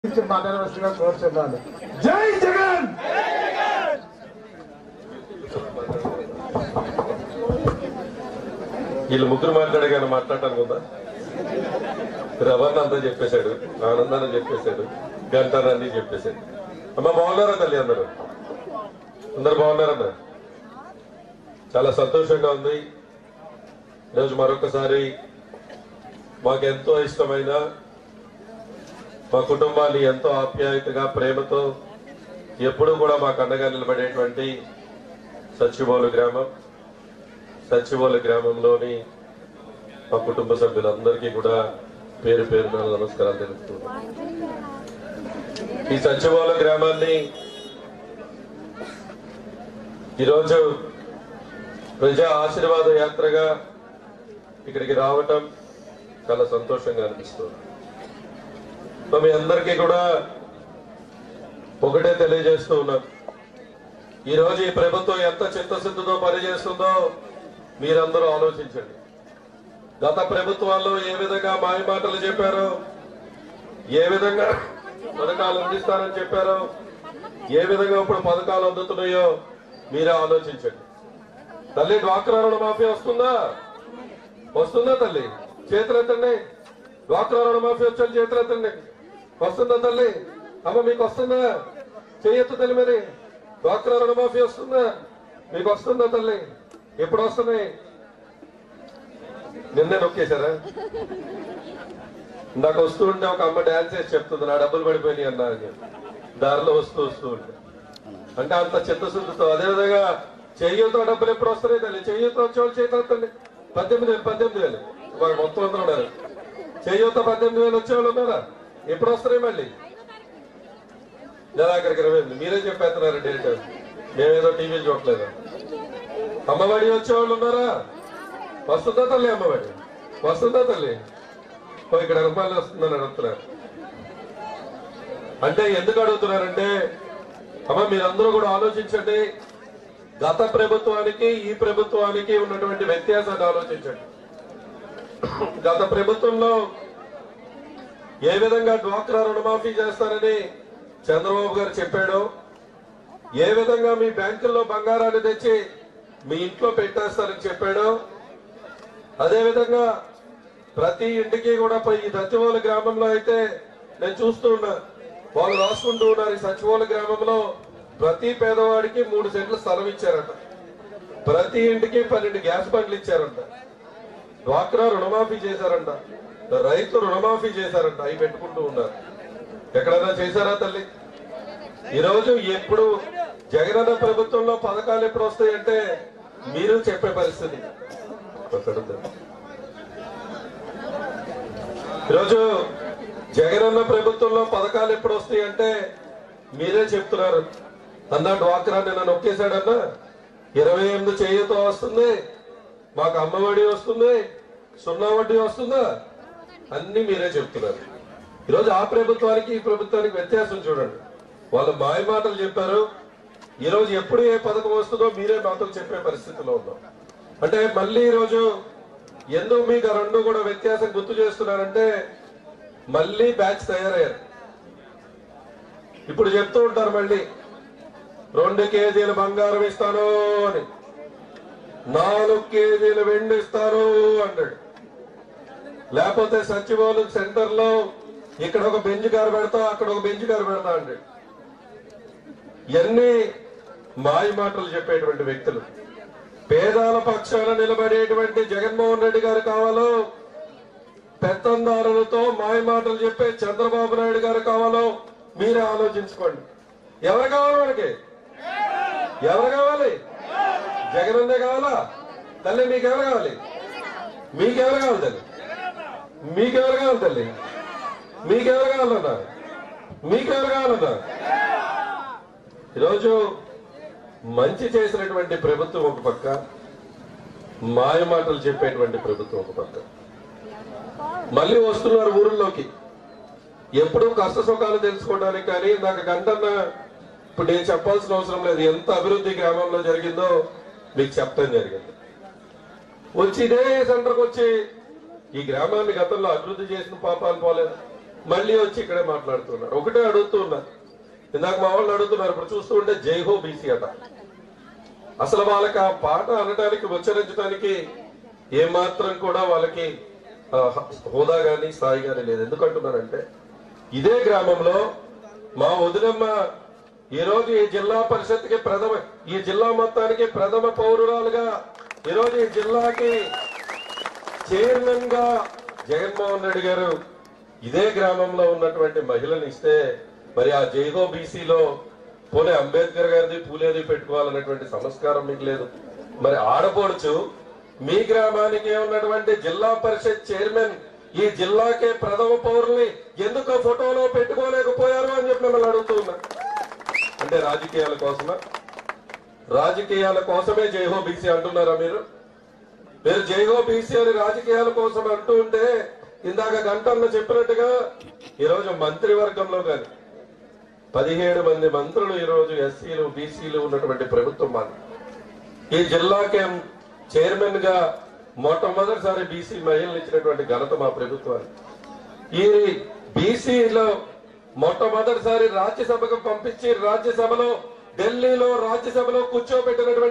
గురించి మాట్లాడవలసిందిగా కోరుతున్నాను జై జగన్ వీళ్ళు ముగ్గురు మాట్లాడగానే మాట్లాడటానికి ఉందా రవణ అంతా చెప్పేశాడు ఆనందాన్ని చెప్పేశాడు గంటనన్నీ చెప్పేశాడు అమ్మ బాగున్నారా తల్లి అందరూ అందరు బాగున్నారన్న చాలా సంతోషంగా ఉంది ఈరోజు మరొకసారి మాకెంతో ఇష్టమైన మా కుటుంబాన్ని ఎంతో ఆప్యాయతగా ప్రేమతో ఎప్పుడూ కూడా మాకు అండగా నిలబడేటువంటి సచిబోలు గ్రామం సచివాల గ్రామంలోని మా కుటుంబ సభ్యులందరికీ కూడా పేరు పేరున నమస్కారాలు తెలుపుతున్నాను ఈ సచివాల గ్రామాన్ని ఈరోజు ప్రజా ఆశీర్వాద యాత్రగా ఇక్కడికి రావటం చాలా సంతోషంగా అనిపిస్తుంది సో మీ అందరికీ కూడా ఒకటే తెలియజేస్తూ ఉన్నాం ఈ రోజు ఈ ప్రభుత్వం ఎంత చిత్తశుద్ధితో పనిచేస్తుందో మీరందరూ ఆలోచించండి గత ప్రభుత్వాల్లో ఏ విధంగా మాయ మాటలు చెప్పారో ఏ విధంగా పథకాలు అందిస్తారని చెప్పారో ఏ విధంగా ఇప్పుడు పథకాలు అందుతున్నాయో మీరే ఆలోచించండి తల్లి డ్వాక్రా రుణమాఫీ వస్తుందా వస్తుందా తల్లి చేతులెత్తండి డ్వాక్రా రుణమాఫీ వచ్చాను చేతులెత్తండి వస్తుందా తల్లి అమ్మ మీకు వస్తుందా చేయొచ్చు తల్లి మరి డ్వాక్రా రుణమాఫీ వస్తుందా మీకు వస్తుందా తల్లి ఎప్పుడు వస్తున్నాయి నిన్నే నొక్కేశారా ఇందాక వస్తూ ఉంటే ఒక అమ్మ డాన్స్ చేసి చెప్తుంది నా డబ్బులు పడిపోయినాయి అన్నా అని చెప్పి. దారిలో వస్తూ వస్తూ ఉంటే అంటే అంత చిత్తశుద్ధితో అదేవిధంగా చెయ్యితో డబ్బులు ఎప్పుడు వస్తున్నాయి తల్లి చెయ్యితో వచ్చేవాళ్ళు చేతండి పద్దెనిమిది వేలు పద్దెనిమిది వేలు వాళ్ళు మొత్తం అందరూ ఉన్నారు చెయ్యితో పద్దెనిమిది వేలు వచ్చేవాళ్ళు ఉన్నారా ఎప్పుడు వస్తున్నాయి మళ్ళీ నెలాఖరికి ఇరవై ఎనిమిది మీరే చెప్పేస్తున్నారు డేట్ మేమేదో టీవీ చూడలేదు అమ్మఒడి వచ్చేవాళ్ళు ఉన్నారా వస్తుందా తల్లి అమ్మఒడి వస్తుందా తల్లి ఓ ఇక్కడ రూపాయలు వస్తుందని అడుగుతున్నారు అంటే ఎందుకు అడుగుతున్నారంటే అమ్మ మీరందరూ కూడా ఆలోచించండి గత ప్రభుత్వానికి ఈ ప్రభుత్వానికి ఉన్నటువంటి వ్యత్యాసాన్ని ఆలోచించండి గత ప్రభుత్వంలో ఏ విధంగా డ్వాక్రా రుణమాఫీ చేస్తారని చంద్రబాబు గారు చెప్పాడో ఏ విధంగా మీ బ్యాంకుల్లో బంగారాన్ని తెచ్చి మీ ఇంట్లో పెట్టేస్తారని చెప్పాడో అదే విధంగా ప్రతి ఇంటికి కూడా పోయి ఈ సచివాల గ్రామంలో అయితే నేను చూస్తూ ఉన్నా వాళ్ళు రాసుకుంటూ ఉన్నారు ఈ సచివాల గ్రామంలో ప్రతి పేదవాడికి మూడు సెంట్లు స్థలం ఇచ్చారట ప్రతి ఇంటికి పన్నెండు గ్యాస్ బండ్లు ఇచ్చారంట డ్వాక్రా రుణమాఫీ చేశారంట రైతు రుణమాఫీ చేశారంట అవి పెట్టుకుంటూ ఉన్నారు ఎక్కడైనా చేశారా తల్లి ఈరోజు ఎప్పుడు జగనన్న ప్రభుత్వంలో పథకాలు ఎప్పుడు వస్తాయంటే మీరు చెప్పే పరిస్థితి ఈరోజు జగనన్న ప్రభుత్వంలో పథకాలు ఎప్పుడు వస్తాయి అంటే మీరే చెప్తున్నారు అన్నా డ్వాక్రా నిన్న నొక్కేశాడన్నా ఇరవై ఎనిమిది చేయుతో వస్తుంది మాకు అమ్మఒడి వస్తుంది సున్నా వడ్డీ వస్తుందా అన్ని మీరే చెప్తున్నారు ఈరోజు ఆ ప్రభుత్వానికి ఈ ప్రభుత్వానికి వ్యత్యాసం చూడండి వాళ్ళు మాయ మాటలు చెప్పారు ఈరోజు ఎప్పుడు ఏ పథకం వస్తుందో మీరే మాతో చెప్పే పరిస్థితిలో ఉన్నాం అంటే మళ్ళీ ఈరోజు ఎందుకు మీకు ఆ రెండు కూడా వ్యత్యాసం గుర్తు చేస్తున్నారంటే మళ్ళీ బ్యాచ్ తయారయ్యారు ఇప్పుడు చెప్తూ ఉంటారు మళ్ళీ రెండు కేజీల బంగారం ఇస్తాను అని నాలుగు కేజీలు వెండి ఇస్తాను అంటాడు లేకపోతే సచివాలయం సెంటర్ లో ఇక్కడ ఒక బెంచ్ కారు పెడతా అక్కడ ఒక బెంచ్ కారు పెడతా అంటాడు ఇవన్నీ మాయ మాటలు చెప్పేటువంటి వ్యక్తులు పేదాల పక్షాన నిలబడేటువంటి జగన్మోహన్ రెడ్డి గారు కావాలో పెత్తందారులతో మాయ మాటలు చెప్పే చంద్రబాబు నాయుడు గారు కావాలో మీరే ఆలోచించుకోండి ఎవరు కావాలి మనకి ఎవరు కావాలి జగనన్నే కావాలా తల్లి మీకెవరు కావాలి మీకెవరు కావాలి తల్లి మీకెవరు కావాలి తల్లి మీకెవరు కావాలన్నా మీకెవరు కావాలన్నా ఈరోజు మంచి చేసినటువంటి ప్రభుత్వం ఒక పక్క మాయ మాటలు చెప్పేటువంటి ప్రభుత్వం ఒక పక్క మళ్ళీ వస్తున్నారు ఊరిలోకి ఎప్పుడు కష్ట సుఖాలు తెలుసుకోవడానికి కానీ నాకు గంటన్న ఇప్పుడు నేను చెప్పాల్సిన అవసరం లేదు ఎంత అభివృద్ధి గ్రామంలో జరిగిందో మీకు చెప్పడం జరిగింది వచ్చి ఇదే సెంటర్కి వచ్చి ఈ గ్రామాన్ని గతంలో అభివృద్ధి చేసిన పాపాలు పోలేదు మళ్ళీ వచ్చి ఇక్కడే మాట్లాడుతున్నారు ఒకటే అడుగుతున్నారు ఇందాక మా వాళ్ళు అడుగుతున్నారు ఇప్పుడు చూస్తూ ఉంటే జైహో బీసీ అట అసలు వాళ్ళకి ఆ పాట అనడానికి ఉచ్చరించడానికి ఏమాత్రం కూడా వాళ్ళకి ఆ, హోదా గాని స్థాయి గాని లేదు ఎందుకంటున్నారంటే ఇదే గ్రామంలో మా వదినమ్మ ఈ రోజు ఈ జిల్లా పరిషత్కి ప్రథమ ఈ జిల్లా మొత్తానికి ప్రథమ పౌరురాలుగా ఈ రోజు ఈ జిల్లాకి చైర్మన్ గా జగన్మోహన్ రెడ్డి గారు ఇదే గ్రామంలో ఉన్నటువంటి మహిళని ఇస్తే మరి ఆ జైగో బీసీలో పోనీ అంబేద్కర్ గారిది పూలేది పెట్టుకోవాలన్నటువంటి సంస్కారం మీకు లేదు మరి ఆడపడుచు మీ గ్రామానికి ఉన్నటువంటి జిల్లా పరిషత్ చైర్మన్ ఈ జిల్లాకే ప్రథమ పౌరుల్ని ఎందుకు ఫోటోలో పెట్టుకోలేకపోయారు అని చెప్పి మిమ్మల్ని అడుగుతూ ఉన్నా అంటే రాజకీయాల కోసమా రాజకీయాల కోసమే జైహో బీసీ అంటున్నారా మీరు మీరు జైగో బీసీ అని రాజకీయాల కోసం అంటూ ఉంటే ఇందాక గంటల్లో చెప్పినట్టుగా ఈరోజు మంత్రివర్గంలో కానీ పదిహేడు మంది మంత్రులు ఈరోజు ఎస్సీలు బీసీలు ఉన్నటువంటి ప్రభుత్వం మాది ఈ జిల్లాకే చైర్మన్ గా మొట్టమొదటిసారి బీసీ మహిళలు ఇచ్చినటువంటి ఘనత మా ప్రభుత్వానికి ఈ బీసీలో మొట్టమొదటిసారి రాజ్యసభకు పంపించి రాజ్యసభలో ఢిల్లీలో రాజ్యసభలో కూర్చోబెట్టినటువంటి